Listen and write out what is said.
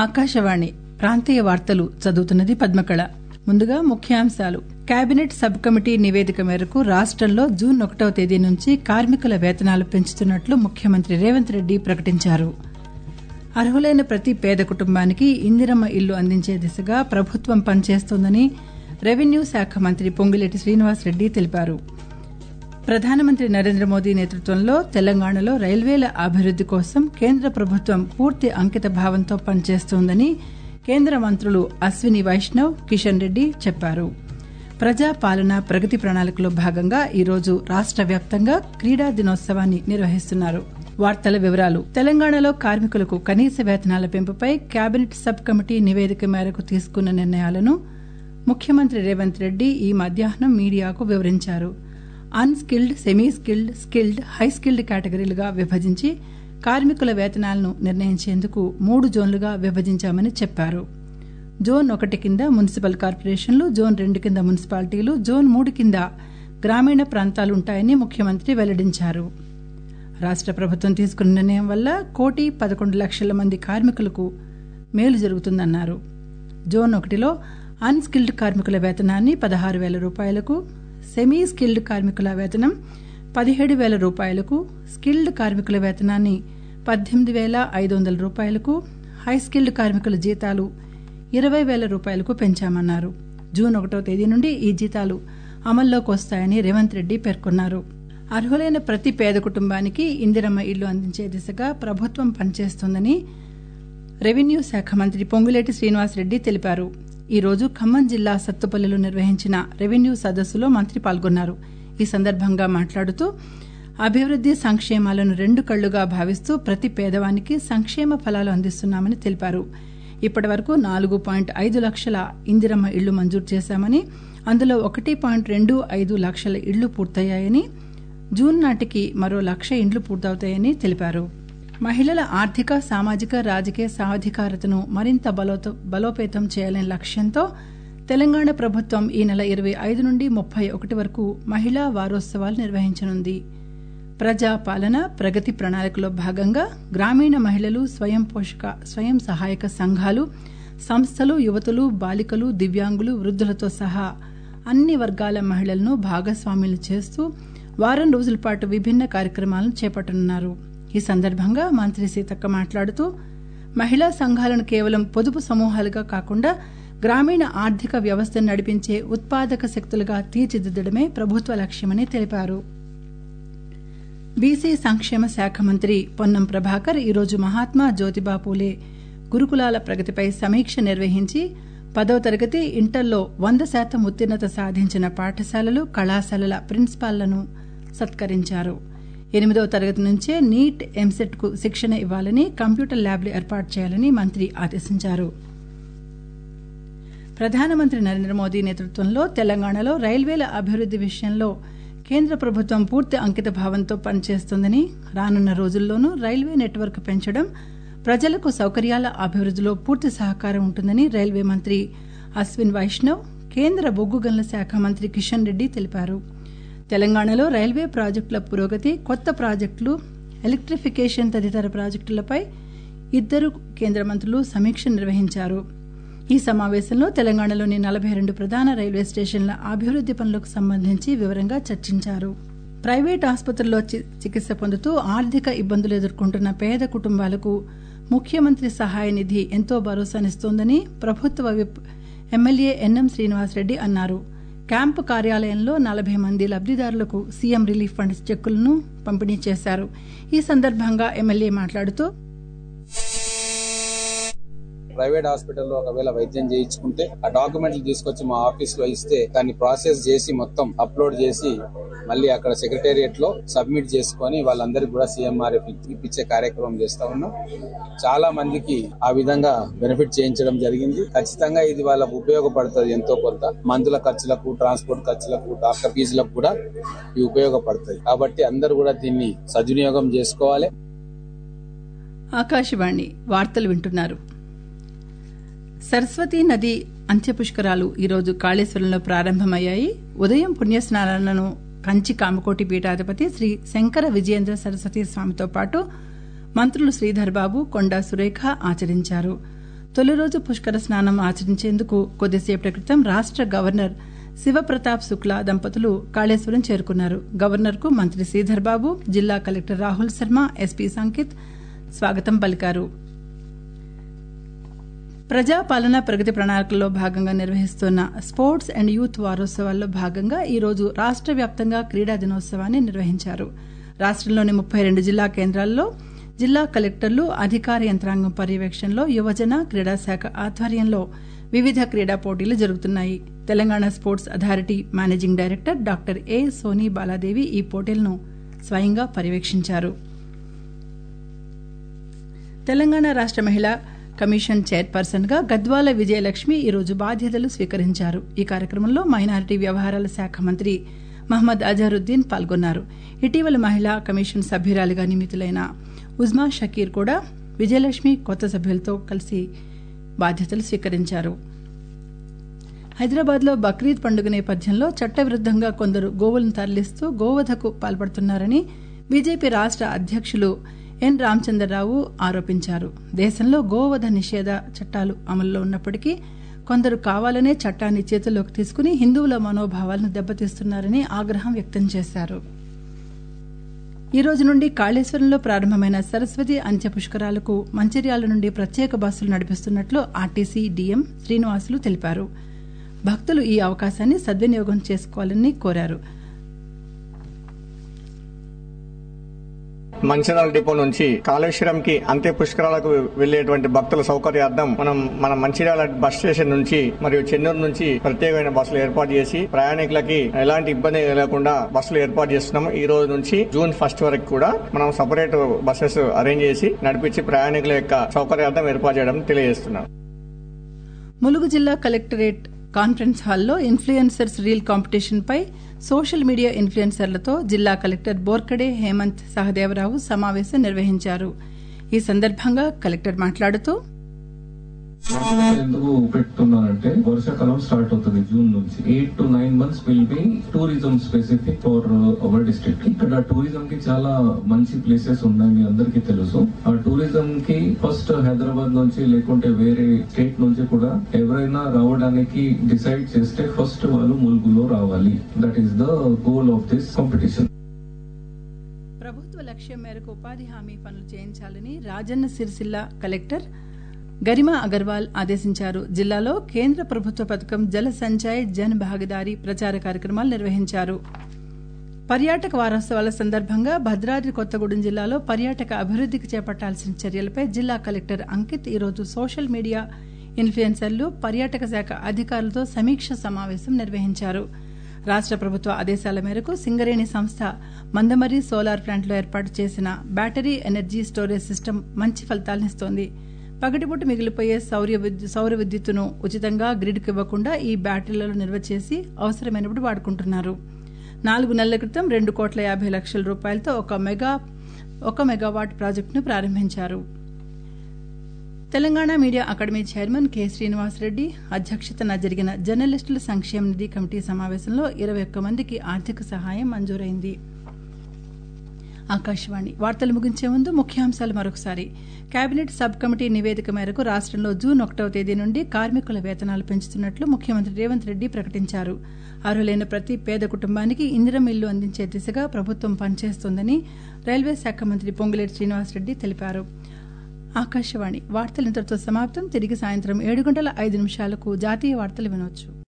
ఆకాశవాణి ప్రాంతీయ వార్తలు చదువుతున్నది పద్మకళ ముందుగా ముఖ్యాంశాలు కేబినెట్ సబ్ కమిటీ నివేదిక మేరకు రాష్టంలో జూన్ ఒకటవ తేదీ నుంచి కార్మికుల వేతనాలు పెంచుతున్నట్లు ముఖ్యమంత్రి రేవంత్ రెడ్డి ప్రకటించారు అర్హులైన ప్రతి పేద కుటుంబానికి ఇందిరమ్మ ఇల్లు అందించే దిశగా ప్రభుత్వం పనిచేస్తోందని రెవెన్యూ శాఖ మంత్రి పొంగులేటి శ్రీనివాసరెడ్డి తెలిపారు ప్రధానమంత్రి నరేంద్ర మోదీ నేతృత్వంలో తెలంగాణలో రైల్వేల అభివృద్ది కోసం కేంద్ర ప్రభుత్వం పూర్తి అంకిత భావంతో పనిచేస్తోందని కేంద్ర మంత్రులు అశ్విని వైష్ణవ్ కిషన్ రెడ్డి చెప్పారు ప్రజా పాలన ప్రగతి ప్రణాళికలో భాగంగా ఈరోజు రాష్ట వ్యాప్తంగా క్రీడా దినోత్సవాన్ని నిర్వహిస్తున్నారు వార్తల వివరాలు తెలంగాణలో కార్మికులకు కనీస వేతనాల పెంపుపై కేబినెట్ సబ్ కమిటీ నివేదిక మేరకు తీసుకున్న నిర్ణయాలను ముఖ్యమంత్రి రేవంత్ రెడ్డి ఈ మధ్యాహ్నం మీడియాకు వివరించారు unskilled semi skilled skilled high skilled కేటగిరీలుగా విభజించి కార్మికుల వేతనాలను నిర్ణయించేందుకు మూడు జోన్లుగా విభజించామని చెప్పారు జోన్ ఒకటి కింద మున్సిపల్ కార్పొరేషన్లు జోన్ రెండు కింద మున్సిపాలిటీలు జోన్ మూడు కింద గ్రామీణ ప్రాంతాలు ఉంటాయని ముఖ్యమంత్రి వెల్లడించారు రాష్ట ప్రభుత్వం తీసుకున్న నిర్ణయం వల్ల కోటి పదకొండు లక్షల మంది కార్మికులకు మేలు జరుగుతుందన్నారు జోన్ ఒకటిలో అన్స్కిల్డ్ కార్మికుల వేతనాన్ని పదహారు వేల రూపాయలకు సెమీ స్కిల్డ్ కార్మికుల వేతనం పదిహేడు వేల రూపాయలకు స్కిల్డ్ కార్మికుల వేతనాన్ని పద్దెనిమిది వేల ఐదు వందల రూపాయలకు హై స్కిల్డ్ కార్మికుల జీతాలు ఇరవై వేల రూపాయలకు పెంచామన్నారు జూన్ ఒకటో తేదీ నుండి ఈ జీతాలు అమల్లోకి వస్తాయని రేవంత్ రెడ్డి పేర్కొన్నారు అర్హులైన ప్రతి పేద కుటుంబానికి ఇందిరమ్మ ఇల్లు అందించే దిశగా ప్రభుత్వం పనిచేస్తోందని రెవెన్యూ శాఖ మంత్రి పొంగులేటి శ్రీనివాసరెడ్డి తెలిపారు ఈ రోజు ఖమ్మం జిల్లా సత్తుపల్లిలో నిర్వహించిన రెవెన్యూ సదస్సులో మంత్రి పాల్గొన్నారు ఈ సందర్భంగా మాట్లాడుతూ అభివృద్ది సంక్షేమాలను రెండు కళ్లుగా భావిస్తూ ప్రతి పేదవానికి సంక్షేమ ఫలాలు అందిస్తున్నామని తెలిపారు ఇప్పటి వరకు నాలుగు పాయింట్ ఐదు లక్షల ఇందిరమ్మ ఇళ్లు మంజూరు చేశామని అందులో ఒకటి పాయింట్ రెండు ఐదు లక్షల ఇళ్లు పూర్తయ్యాయని జూన్ నాటికి మరో లక్ష ఇండ్లు పూర్తవుతాయని తెలిపారు మహిళల ఆర్థిక సామాజిక రాజకీయ సాధికారతను మరింత బలోపేతం చేయాలనే లక్ష్యంతో తెలంగాణ ప్రభుత్వం ఈ నెల ఇరవై ఐదు నుండి ముప్పై ఒకటి వరకు మహిళా వారోత్సవాలు నిర్వహించనుంది ప్రజా పాలన ప్రగతి ప్రణాళికలో భాగంగా గ్రామీణ మహిళలు స్వయం పోషక స్వయం సహాయక సంఘాలు సంస్థలు యువతులు బాలికలు దివ్యాంగులు వృద్ధులతో సహా అన్ని వర్గాల మహిళలను భాగస్వాములు చేస్తూ వారం రోజుల పాటు విభిన్న కార్యక్రమాలను చేపట్టనున్నారు ఈ సందర్భంగా మంత్రి సీతక్క మాట్లాడుతూ మహిళా సంఘాలను కేవలం పొదుపు సమూహాలుగా కాకుండా గ్రామీణ ఆర్థిక వ్యవస్థను నడిపించే ఉత్పాదక శక్తులుగా తీర్చిదిద్దడమే ప్రభుత్వ లక్ష్యమని తెలిపారు బీసీ సంక్షేమ శాఖ మంత్రి పొన్నం ప్రభాకర్ ఈరోజు మహాత్మా జ్యోతిబా పూలే గురుకులాల ప్రగతిపై సమీక్ష నిర్వహించి పదవ తరగతి ఇంటర్లో వంద శాతం ఉత్తీర్ణత సాధించిన పాఠశాలలు కళాశాలల ప్రిన్సిపాల్లను సత్కరించారు ఎనిమిదవ తరగతి నుంచే నీట్ ఎంసెట్ కు శిక్షణ ఇవ్వాలని కంప్యూటర్ ల్యాబ్లు ఏర్పాటు చేయాలని మంత్రి ఆదేశించారు ప్రధానమంత్రి నరేంద్ర మోదీ నేతృత్వంలో తెలంగాణలో రైల్వేల అభివృద్ది విషయంలో కేంద్ర ప్రభుత్వం పూర్తి అంకిత భావంతో పనిచేస్తోందని రానున్న రోజుల్లోనూ రైల్వే నెట్వర్క్ పెంచడం ప్రజలకు సౌకర్యాల అభివృద్దిలో పూర్తి సహకారం ఉంటుందని రైల్వే మంత్రి అశ్విన్ వైష్ణవ్ కేంద్ర బొగ్గు గనుల శాఖ మంత్రి కిషన్ రెడ్డి తెలిపారు తెలంగాణలో రైల్వే ప్రాజెక్టుల పురోగతి కొత్త ప్రాజెక్టులు ఎలక్ట్రిఫికేషన్ తదితర ప్రాజెక్టులపై ఇద్దరు కేంద్ర మంత్రులు సమీక్ష నిర్వహించారు ఈ సమావేశంలో తెలంగాణలోని నలభై రెండు ప్రధాన రైల్వే స్టేషన్ల అభివృద్ది పనులకు సంబంధించి వివరంగా చర్చించారు ప్రైవేట్ ఆసుపత్రుల్లో చికిత్స పొందుతూ ఆర్థిక ఇబ్బందులు ఎదుర్కొంటున్న పేద కుటుంబాలకు ముఖ్యమంత్రి సహాయ నిధి ఎంతో భరోసానిస్తోందని ప్రభుత్వ విప్ ఎమ్మెల్యే ఎన్ఎం శ్రీనివాసరెడ్డి అన్నారు క్యాంపు కార్యాలయంలో నలభై మంది లబ్దిదారులకు సీఎం రిలీఫ్ ఫండ్ చెక్కులను పంపిణీ చేశారు ఈ సందర్భంగా ఎమ్మెల్యే మాట్లాడుతూ ప్రైవేట్ హాస్పిటల్లో ఒకవేళ వైద్యం చేయించుకుంటే ఆ డాక్యుమెంట్లు తీసుకొచ్చి మా ఆఫీస్ లో ఇస్తే దాన్ని ప్రాసెస్ చేసి మొత్తం అప్లోడ్ చేసి మళ్ళీ అక్కడ సెక్రటేరియట్ లో సబ్మిట్ చేసుకొని వాళ్ళందరికీ కూడా సీఎంఆర్ఎఫ్ ఇప్పించే కార్యక్రమం చేస్తా ఉన్నాం చాలా మందికి ఆ విధంగా బెనిఫిట్ చేయించడం జరిగింది ఖచ్చితంగా ఇది వాళ్ళకు ఉపయోగపడుతుంది ఎంతో కొంత మందుల ఖర్చులకు ట్రాన్స్పోర్ట్ ఖర్చులకు డాక్టర్ ఫీజులకు కూడా ఇవి ఉపయోగపడుతుంది కాబట్టి అందరూ కూడా దీన్ని సద్వినియోగం చేసుకోవాలి ఆకాశవాణి వార్తలు వింటున్నారు సరస్వతీ నది అంత్యపుష్కరాలు ఈరోజు కాళేశ్వరంలో ప్రారంభమయ్యాయి ఉదయం పుణ్యస్నానాలను కంచి కామకోటి పీఠాధిపతి శ్రీ శంకర విజయేంద్ర సరస్వతి స్వామితో పాటు మంత్రులు శ్రీధర్ బాబు కొండా సురేఖ ఆచరించారు తొలి రోజు పుష్కర స్నానం ఆచరించేందుకు కొద్దిసేపటి క్రితం రాష్ట గవర్నర్ శివప్రతాప్ శుక్లా దంపతులు కాళేశ్వరం చేరుకున్నారు గవర్నర్ కు మంత్రి శ్రీధర్ బాబు జిల్లా కలెక్టర్ రాహుల్ శర్మ ఎస్పీ సంకిత్ స్వాగతం పలికారు ప్రజాపాలన ప్రగతి ప్రణాళికలో భాగంగా నిర్వహిస్తున్న స్పోర్ట్స్ అండ్ యూత్ వారోత్సవాల్లో భాగంగా ఈ రోజు రాష్ట వ్యాప్తంగా క్రీడా దినోత్సవాన్ని నిర్వహించారు రాష్టంలోని ముప్పై రెండు జిల్లా కేంద్రాల్లో జిల్లా కలెక్టర్లు అధికార యంత్రాంగం పర్యవేక్షణలో యువజన క్రీడా శాఖ ఆధ్వర్యంలో వివిధ క్రీడా పోటీలు జరుగుతున్నాయి Telangana sports authority managing director doctor A Soni Baladevi ఈ పోటీలను స్వయంగా పర్యవేక్షించారు తెలంగాణ రాష్ట మహిళా కమిషన్ చైర్పర్సన్ గా గద్వాల విజయలక్ష్మి ఈరోజు బాధ్యతలు స్వీకరించారు ఈ కార్యక్రమంలో మైనారిటీ వ్యవహారాల శాఖ మంత్రి మహమ్మద్ అజహరుద్దీన్ పాల్గొన్నారు ఇటీవల మహిళా కమిషన్ సభ్యురాలిగా నియమితులైన ఉజ్మా షకీర్ కూడా విజయలక్ష్మి కొత్త సభ్యులతో కలిసి బాధ్యతలు స్వీకరించారు హైదరాబాద్ లో బక్రీద్ పండుగ నేపథ్యంలో చట్టవిరుద్దంగా కొందరు గోవులను తరలిస్తూ గోవధకు పాల్పడుతున్నారని బీజేపీ రాష్ట అధ్యక్షులు ఎన్ రామచంద్రరావు ఆరోపించారు దేశంలో గోవధ నిషేధ చట్టాలు అమల్లో ఉన్నప్పటికీ కొందరు కావాలనే చట్టాన్ని చేతుల్లోకి తీసుకుని హిందువుల మనోభావాలను దెబ్బతీస్తున్నారని ఆగ్రహం వ్యక్తం చేశారు ఈ రోజు నుండి కాళేశ్వరంలో ప్రారంభమైన సరస్వతి అంత్య పుష్కరాలకు మంచిర్యాల నుండి ప్రత్యేక బస్సులు నడిపిస్తున్నట్లు ఆర్టీసీ డీఎం శ్రీనివాసులు తెలిపారు భక్తులు ఈ అవకాశాన్ని సద్వినియోగం చేసుకోవాలని కోరారు మంచిర్యాల డిపో నుంచి కాళేశ్వరంకి అంత్య పుష్కరాలకు వెళ్లేటువంటి భక్తుల సౌకర్యార్థం మనం మన మంచిర్యాల బస్ స్టేషన్ నుంచి మరియు చెన్నూరు నుంచి ప్రత్యేకమైన బస్సులు ఏర్పాటు చేసి ప్రయాణికులకి ఎలాంటి ఇబ్బంది లేకుండా బస్సులు ఏర్పాటు చేస్తున్నాం ఈ రోజు నుంచి జూన్ ఫస్ట్ వరకు కూడా మనం సపరేట్ బస్సెస్ అరేంజ్ చేసి నడిపించి ప్రయాణికుల యొక్క సౌకర్యార్థం ఏర్పాటు చేయడం తెలియజేస్తున్నాం ములుగు జిల్లా కలెక్టరేట్ కాన్ఫరెన్స్ హాల్లో ఇన్ఫ్లుయెన్సర్స్ రీల్ కాంపిటీషన్ పై సోషల్ మీడియా ఇన్ఫ్లుయెన్సర్లతో జిల్లా కలెక్టర్ బోర్కడే హేమంత్ సహదేవరావు సమావేశం నిర్వహించారు ఈ సందర్భంగా కలెక్టర్ మాట్లాడుతూ ఎందుకు పెట్టున్నానంటే వర్షాకాలం స్టార్ట్ అవుతుంది జూన్ నుంచి eight to nine months will be tourism specific for our district ఇక్కడ టూరిజం కి చాలా మంచి ప్లేసెస్ ఉన్నాయి మీ అందరికీ తెలుసు ఆ టూరిజం కి ఫస్ట్ హైదరాబాద్ నుంచి లేకుంటే వేరే స్టేట్ నుంచి కూడా ఎవరైనా రావడానికి డిసైడ్ చేస్తే ఫస్ట్ వాళ్ళు ములుగులో రావాలి that is the goal of this competition ప్రభుత్వ లక్ష్యం మేరకు ఉపాధి హామీ పనులు చేయించాలని రాజన్న సిరిసిల్ల కలెక్టర్ గరిమా అగర్వాల్ ఆదేశించారు జిల్లాలో కేంద్ర ప్రభుత్వ పథకం జల సంచయ్ జన్ భాగీదారీ ప్రచార కార్యక్రమాలు నిర్వహించారు పర్యాటక వారోత్సవాల సందర్భంగా భద్రాద్రి కొత్తగూడెం జిల్లాలో పర్యాటక అభివృద్దికి చేపట్టాల్సిన చర్యలపై జిల్లా కలెక్టర్ అంకిత్ ఈరోజు సోషల్ మీడియా ఇన్ఫ్లుయెన్సర్లు పర్యాటక శాఖ అధికారులతో సమీక్ష సమావేశం నిర్వహించారు రాష్ట ప్రభుత్వ ఆదేశాల మేరకు సింగరేణి సంస్థ మందమరి సోలార్ ప్లాంట్లో ఏర్పాటు చేసిన బ్యాటరీ ఎనర్జీ స్టోరేజ్ సిస్టమ్ మంచి ఫలితాలనిస్తోంది పగటిపూట మిగిలిపోయే సౌర్య సౌర విద్యుత్తును ఉచితంగా గ్రిడ్కు ఇవ్వకుండా ఈ బ్యాటరీలలో నిల్వ చేసి అవసరమైనప్పుడు వాడుకుంటున్నారు నాలుగు నెలల క్రితం రెండు కోట్ల యాభై లక్షల రూపాయలతో ఒక మెగా ఒక మెగావాట్ ప్రాజెక్టును ప్రారంభించారు Telangana media academy chairman K Srinivasa Reddy అధ్యక్షతన జరిగిన జర్నలిస్టుల సంక్షేమ నిధి కమిటీ సమావేశంలో ఇరవై ఒక్క మందికి ఆర్థిక సహాయం మంజూరైంది ఆకాశవాణి వార్తలు ముగించే ముందు ముఖ్యాంశాలు మరొకసారి కేబినెట్ సబ్ కమిటీ నివేదిక మేరకు రాష్టంలో జూన్ ఒకటవ తేదీ నుండి కార్మికుల వేతనాలు పెంచుతున్నట్లు ముఖ్యమంత్రి రేవంత్ రెడ్డి ప్రకటించారు అర్హులైన ప్రతి పేద కుటుంబానికి ఇందిరం ఇల్లు అందించే దిశగా ప్రభుత్వం పనిచేస్తోందని రైల్వే శాఖ మంత్రి పొంగులేటి శ్రీనివాసరెడ్డి తెలిపారు ఆకాశవాణి వార్తలు ఇంతటితో సమాప్తం తిరిగి సాయంత్రం ఏడు గంటల ఐదు నిమిషాలకు జాతీయ వార్తలు వినొచ్చు